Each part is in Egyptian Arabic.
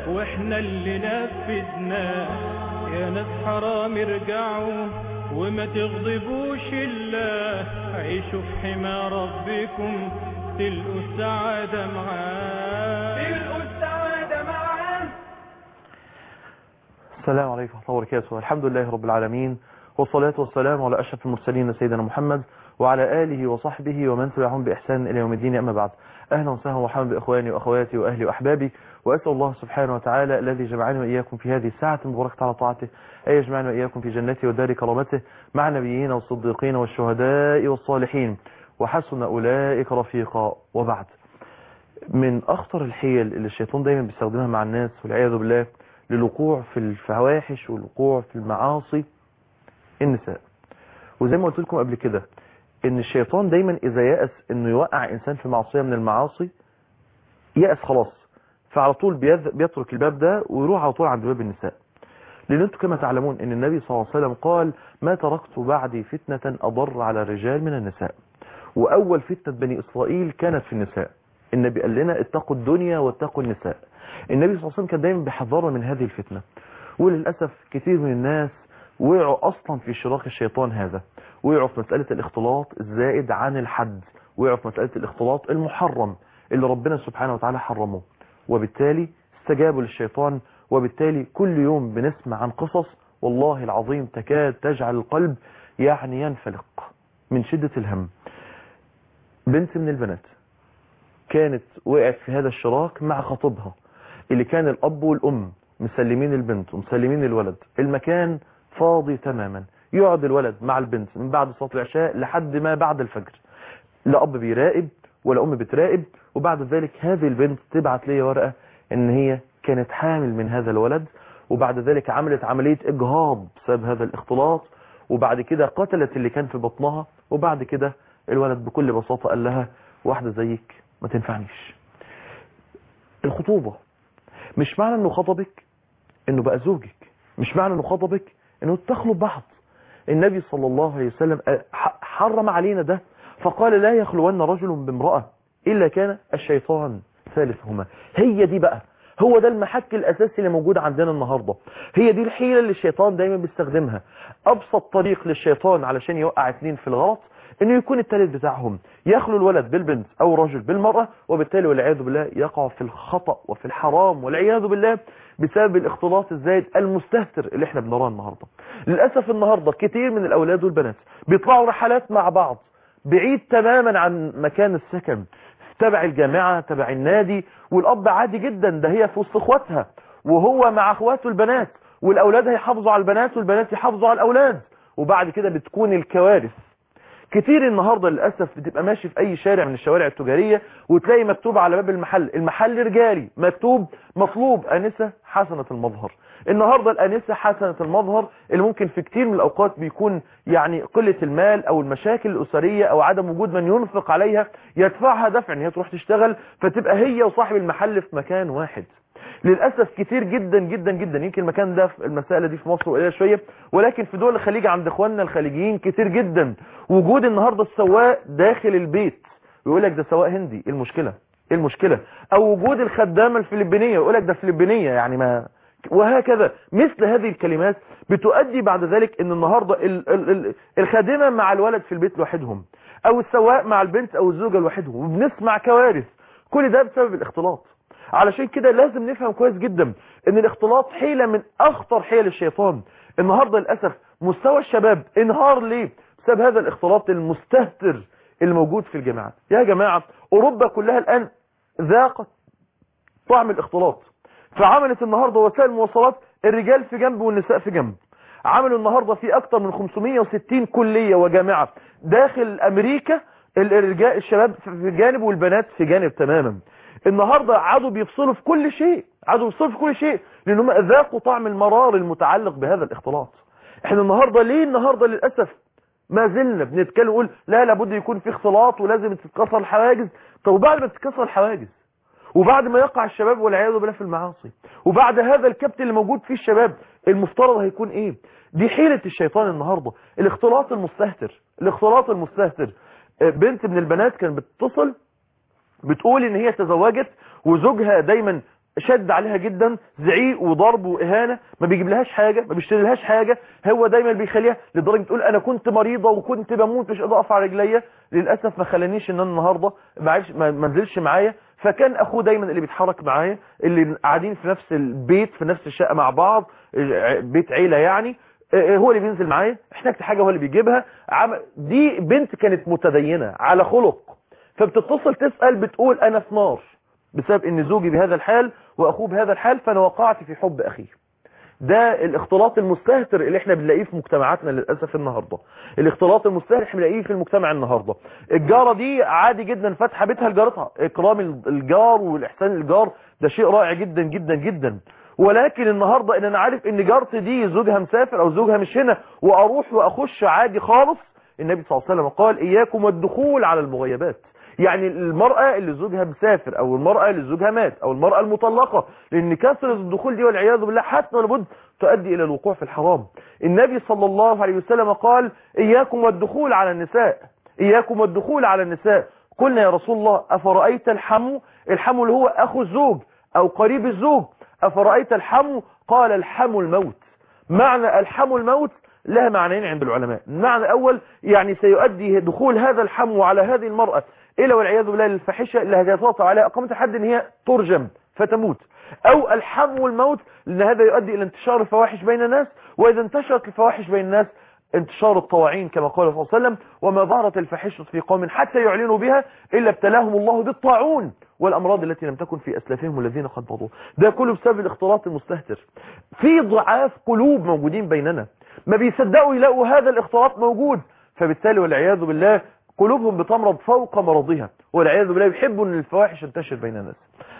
واحنا اللي نفذناه يا ناس حرام ارجعوا وما تغضبوش الله عيشوا في حمى ربكم تلقوا السعادة معاه تلقوا السعادة معاه السلام عليكم ورحمة الله وبركاته الحمد لله رب العالمين والصلاة والسلام على أشرف المرسلين سيدنا محمد وعلى آله وصحبه ومن تبعهم بإحسان إلى يوم الدين أما بعد أهلا وسهلا ومرحبا بإخواني وأخواتي وأهلي وأحبابي وأسأل الله سبحانه وتعالى الذي جمعني وإياكم في هذه الساعة المباركة على طاعته أن يجمعنا وإياكم في جنته ودار كرامته مع النبيين والصديقين والشهداء والصالحين وحسن أولئك رفيقا وبعد من أخطر الحيل اللي الشيطان دايما بيستخدمها مع الناس والعياذ بالله للوقوع في الفواحش والوقوع في المعاصي النساء وزي ما قلت لكم قبل كده ان الشيطان دايما اذا يأس انه يوقع انسان في معصية من المعاصي يأس خلاص فعلى طول بيذ- بيترك الباب ده ويروح على طول عند باب النساء لان انتم كما تعلمون ان النبي صلى الله عليه وسلم قال ما تركت بعدي فتنة اضر على الرجال من النساء واول فتنة بني اسرائيل كانت في النساء النبي قال لنا اتقوا الدنيا واتقوا النساء النبي صلى الله عليه وسلم كان دايما بيحذرنا من هذه الفتنة وللأسف كثير من الناس وقعوا أصلا في شراك الشيطان هذا وقعوا في مسألة الاختلاط الزائد عن الحد وقعوا في مسألة الاختلاط المحرم اللي ربنا سبحانه وتعالى حرمه وبالتالي استجابوا للشيطان وبالتالي كل يوم بنسمع عن قصص والله العظيم تكاد تجعل القلب يعني ينفلق من شدة الهم بنت من البنات كانت وقعت في هذا الشراك مع خطيبها اللي كان الأب والأم مسلمين البنت ومسلمين الولد المكان فاضي تماما يقعد الولد مع البنت من بعد صلاة العشاء لحد ما بعد الفجر لا أب بيراقب ولا أم بتراقب وبعد ذلك هذه البنت تبعت لي ورقة إن هي كانت حامل من هذا الولد وبعد ذلك عملت عملية إجهاض بسبب هذا الاختلاط وبعد كده قتلت اللي كان في بطنها وبعد كده الولد بكل بساطة قال لها واحدة زيك ما تنفعنيش الخطوبة مش معنى انه خطبك انه بقى زوجك مش معنى انه خطبك انه تخلوا بعض النبي صلى الله عليه وسلم ح- حرم علينا ده فقال لا يخلون رجل بامرأة إلا كان الشيطان ثالثهما هي دي بقى هو ده المحك الأساسي اللي موجود عندنا النهاردة هي دي الحيلة اللي الشيطان دايما بيستخدمها أبسط طريق للشيطان علشان يوقع اتنين في الغلط انه يكون الثالث بتاعهم يخلو الولد بالبنت او الرجل بالمرأة وبالتالي والعياذ بالله يقع في الخطأ وفي الحرام والعياذ بالله بسبب الاختلاط الزايد المستهتر اللي احنا بنراه النهاردة للأسف النهاردة كتير من الأولاد والبنات بيطلعوا رحلات مع بعض بعيد تماما عن مكان السكن تبع الجامعة تبع النادي والأب عادي جدا ده هي في وسط اخواتها وهو مع اخواته البنات والأولاد هيحافظوا على البنات والبنات يحافظوا على الأولاد وبعد كده بتكون الكوارث كتير النهاردة للأسف بتبقى ماشي في أي شارع من الشوارع التجارية وتلاقي مكتوب على باب المحل المحل رجالي مكتوب مطلوب أنسة حسنة المظهر النهاردة الأنسة حسنة المظهر اللي ممكن في كتير من الأوقات بيكون يعني قلة المال أو المشاكل الأسرية أو عدم وجود من ينفق عليها يدفعها دفع إن هي تروح تشتغل فتبقى هي وصاحب المحل في مكان واحد للأسف كتير جدا جدا جدا يمكن المكان ده في المسألة دي في مصر قليلة شوية ولكن في دول الخليج عند اخواننا الخليجيين كتير جدا وجود النهاردة السواق داخل البيت ويقول لك ده سواق هندي ايه المشكلة ايه المشكلة او وجود الخدامة الفلبينية ويقول لك ده فلبينية يعني ما وهكذا مثل هذه الكلمات بتؤدي بعد ذلك ان النهاردة ال ال ال الخادمة مع الولد في البيت لوحدهم او السواق مع البنت او الزوجة لوحدهم وبنسمع كوارث كل ده بسبب الاختلاط علشان كده لازم نفهم كويس جدا ان الاختلاط حيلة من اخطر حيل الشيطان النهاردة للأسف مستوى الشباب انهار ليه بسبب هذا الاختلاط المستهتر الموجود في الجامعات يا جماعة اوروبا كلها الان ذاقت طعم الاختلاط فعملت النهاردة وسائل المواصلات الرجال في جنب والنساء في جنب عملوا النهاردة في اكتر من 560 كلية وجامعة داخل امريكا الرجال الشباب في جانب والبنات في جانب تماما النهاردة عادوا بيفصلوا في كل شيء عادوا بيفصلوا في كل شيء لانهم ذاقوا طعم المرار المتعلق بهذا الاختلاط احنا النهاردة ليه النهاردة للأسف ما زلنا بنتكلم نقول لا لابد يكون في اختلاط ولازم تتكسر الحواجز طب وبعد ما تتكسر الحواجز وبعد ما يقع الشباب والعياذ بالله في المعاصي وبعد هذا الكبت اللي موجود فيه الشباب المفترض هيكون ايه دي حيلة الشيطان النهاردة الاختلاط المستهتر الاختلاط المستهتر بنت من البنات كانت بتتصل بتقول ان هي تزوجت وزوجها دايما شد عليها جدا زعيق وضرب واهانه ما بيجيب لهاش حاجه ما بيشتري لهاش حاجه هو دايما بيخليها لدرجه تقول انا كنت مريضه وكنت بموت مش قادر اقف على رجليا للاسف ما خلانيش ان انا النهارده ما عرفش ما ما نزلش معايا فكان اخوه دايما اللي بيتحرك معايا اللي قاعدين في نفس البيت في نفس الشقه مع بعض ع- بيت عيله يعني آه، هو اللي بينزل معايا احتجت حاجه هو اللي بيجيبها عم- دي بنت كانت متدينه على خلق فبتتصل تسال بتقول انا في نار بسبب ان زوجي بهذا الحال واخوه بهذا الحال فانا وقعت في حب اخيه ده الاختلاط المستهتر اللي احنا بنلاقيه في مجتمعاتنا للاسف النهارده الاختلاط المستهتر احنا بنلاقيه في المجتمع النهارده الجاره دي عادي جدا فاتحه بيتها لجارتها اكرام الجار والاحسان للجار ده شيء رائع جدا جدا جدا ولكن النهارده ان انا عارف ان جارتي دي زوجها مسافر او زوجها مش هنا واروح واخش عادي خالص النبي صلى الله عليه وسلم قال اياكم والدخول على المغيبات يعني المرأة اللي زوجها مسافر او المرأة اللي زوجها مات او المرأة المطلقة لان كثرة الدخول دي والعياذ بالله حتى لابد تؤدي الى الوقوع في الحرام النبي صلى الله عليه وسلم قال اياكم والدخول على النساء اياكم والدخول على النساء قلنا يا رسول الله افرأيت الحمو الحمو اللي هو اخو الزوج او قريب الزوج افرأيت الحمو قال الحمو الموت معنى الحمو الموت لها معنيين عند العلماء المعنى الأول يعني سيؤدي دخول هذا الحمو على هذه المرأة إلى والعياذ بالله للفاحشة اللي هتتوقع عليها أقامة حد إن هي ترجم فتموت أو الحمو الموت لأن هذا يؤدي إلى انتشار الفواحش بين الناس وإذا انتشرت الفواحش بين الناس انتشار الطواعين كما قال صلى الله عليه وسلم وما ظهرت الفاحشة في قوم حتى يعلنوا بها إلا ابتلاهم الله بالطاعون والأمراض التي لم تكن في أسلافهم الذين قد مضوا ده كله بسبب الاختلاط المستهتر في ضعاف قلوب موجودين بيننا ما بيصدقوا يلاقوا هذا الاختلاط موجود فبالتالي والعياذ بالله قلوبهم بتمرض فوق مرضها والعياذ بالله يحبوا ان الفواحش تنتشر بين الناس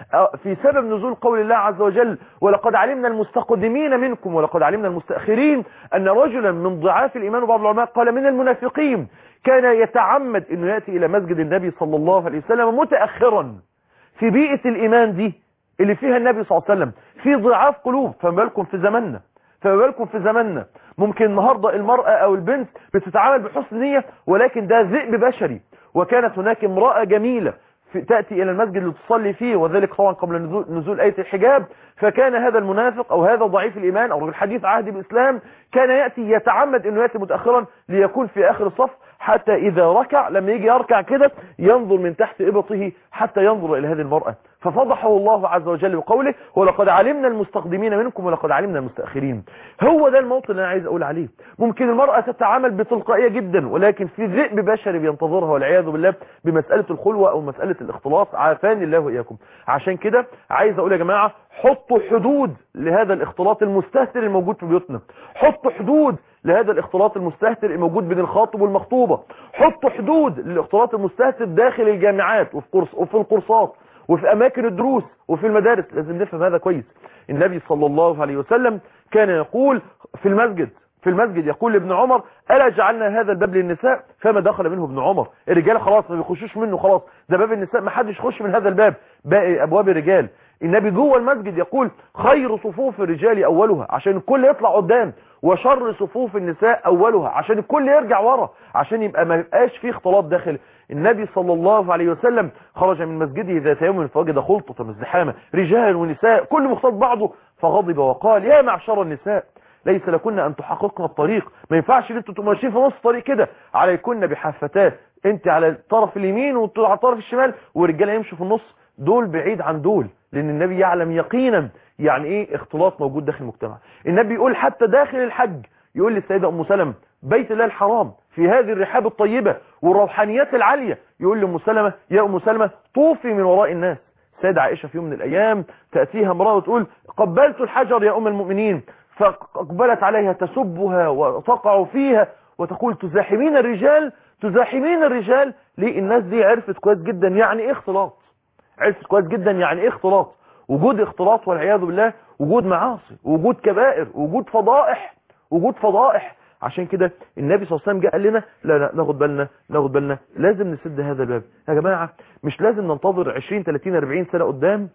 في سبب نزول قول الله عز وجل ولقد علمنا المستقدمين منكم ولقد علمنا المستأخرين أن رجلا من ضعاف الإيمان وبعض العلماء قال من المنافقين كان يتعمد أنه يأتي إلى مسجد النبي صلى الله عليه وسلم متأخرا في بيئة الإيمان دي اللي فيها النبي صلى الله عليه وسلم في ضعاف قلوب فما بالكم في زماننا فما بالكم في زماننا ممكن النهاردة المرأة أو البنت بتتعامل بحسن نية ولكن ده ذئب بشري وكانت هناك امرأة جميلة في تأتي إلى المسجد لتصلي فيه وذلك طبعا قبل نزول, نزول آية الحجاب فكان هذا المنافق أو هذا ضعيف الإيمان أو الحديث عهد بالإسلام كان يأتي يتعمد أنه يأتي متأخرا ليكون في آخر الصف حتى إذا ركع لما يجي يركع كده ينظر من تحت إبطه حتى ينظر إلى هذه المرأة ففضحه الله عز وجل بقوله ولقد علمنا المستقدمين منكم ولقد علمنا المستأخرين هو ده الموطن اللي أنا عايز أقول عليه ممكن المرأة تتعامل بتلقائية جدا ولكن في ذئب بشري بينتظرها والعياذ بالله بمسألة الخلوة أو مسألة الاختلاط عافاني الله وإياكم عشان كده عايز أقول يا جماعة حطوا حدود لهذا الاختلاط المستهتر الموجود في بيوتنا حطوا حدود لهذا الاختلاط المستهتر الموجود بين الخاطب والمخطوبة حطوا حدود للاختلاط المستهتر داخل الجامعات وفي, كورس وفي الكورسات وفي أماكن الدروس وفي المدارس لازم نفهم هذا كويس النبي صلى الله عليه وسلم كان يقول في المسجد في المسجد يقول لابن عمر ألا جعلنا هذا الباب للنساء فما دخل منه ابن عمر الرجال خلاص ما بيخشوش منه خلاص ده باب النساء ما حدش يخش من هذا الباب باقي أبواب الرجال النبي جوه المسجد يقول خير صفوف الرجال أولها عشان الكل يطلع قدام وشر صفوف النساء أولها عشان الكل يرجع ورا عشان يبقى ما يبقاش فيه اختلاط داخل النبي صلى الله عليه وسلم خرج من مسجده ذات يوم فوجد خلطة مزدحامة رجال ونساء كل مختلط بعضه فغضب وقال يا معشر النساء ليس لكن أن تحققن الطريق ما ينفعش ان انتوا تبقوا ماشيين في نص الطريق كده عليكن بحافتات انت على الطرف اليمين وانتوا على الطرف الشمال والرجاله يمشوا في النص دول بعيد عن دول لان النبي يعلم يقينا يعني ايه اختلاط موجود داخل المجتمع النبي يقول حتى داخل الحج يقول للسيدة ام سلمة بيت الله الحرام في هذه الرحاب الطيبة والروحانيات العالية يقول لأم سلمة يا أم سلمة طوفي من وراء الناس سيدة عائشة في يوم من الأيام تأتيها امرأة وتقول قبلت الحجر يا أم المؤمنين فأقبلت عليها تسبها وتقع فيها وتقول تزاحمين الرجال تزاحمين الرجال ليه الناس دي عرفت كويس جدا يعني ايه اختلاط عرفت كويس جدا يعني ايه اختلاط وجود اختلاط والعياذ بالله وجود معاصي وجود كبائر وجود فضائح وجود فضائح عشان كده النبي صلى الله عليه وسلم جه قال لنا لا لا ناخد بالنا ناخد بالنا لازم نسد هذا الباب يا جماعه مش لازم ننتظر 20 30 40 سنه قدام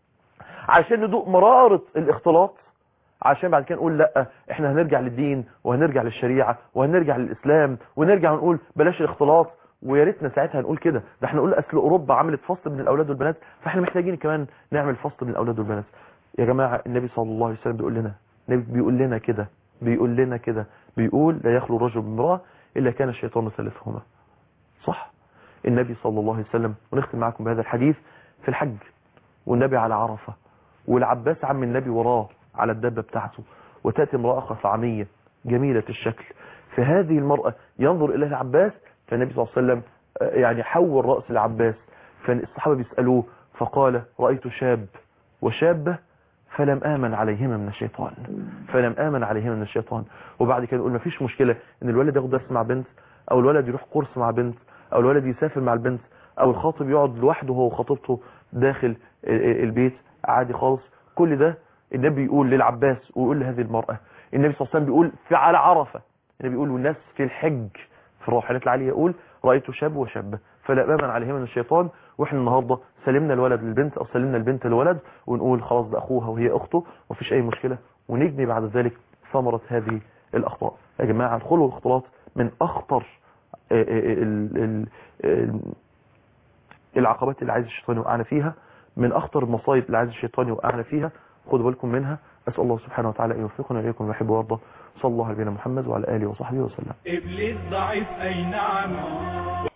عشان ندوق مراره الاختلاط عشان بعد كده نقول لا احنا هنرجع للدين وهنرجع للشريعه وهنرجع للاسلام ونرجع ونقول بلاش الاختلاط ويا ريتنا ساعتها نقول كده ده احنا نقول اصل اوروبا عملت فصل بين الاولاد والبنات فاحنا محتاجين كمان نعمل فصل بين الاولاد والبنات يا جماعه النبي صلى الله عليه وسلم بيقول لنا النبي بيقول لنا كده بيقول لنا كده بيقول لا يخلو الرجل بامراه الا كان الشيطان ثالثهما صح النبي صلى الله عليه وسلم ونختم معكم بهذا الحديث في الحج والنبي على عرفه والعباس عم النبي وراه على الدابه بتاعته وتاتي امراه خصعميه جميله الشكل فهذه المراه ينظر اليها العباس فالنبي صلى الله عليه وسلم آه، يعني حول راس العباس فالصحابه بيسالوه فقال رايت شاب وشابه فلم آمن عليهما من الشيطان فلم آمن عليهما من الشيطان وبعد كده نقول مفيش مشكلة ان الولد ياخد درس مع بنت او الولد يروح كورس مع بنت او الولد يسافر مع البنت او الخاطب يقعد لوحده هو وخطيبته داخل ال- ال- البيت عادي خالص كل ده النبي يقول للعباس ويقول لهذه المرأة النبي صلى الله عليه وسلم بيقول في على عرفة النبي يقول والناس في الحج في الروحانيات العالية يقول رأيت شاب وشابة فلا أمن عليهما من الشيطان واحنا النهاردة سلمنا الولد للبنت او سلمنا البنت للولد ونقول خلاص ده اخوها وهي اخته ومفيش اي مشكلة ونجني بعد ذلك ثمرة هذه الاخطاء يا جماعة الخلو والاختلاط من اخطر آه، آه، ال- ال- ال- العقبات اللي عايز الشيطان يوقعنا فيها من اخطر المصايب اللي عايز الشيطان يوقعنا فيها خدوا بالكم منها اسال الله سبحانه وتعالى ان يوفقنا اليكم ويحب ويرضى صلى الله على نبينا محمد وعلى اله وصحبه وسلم إبليس ضعيف أي نعم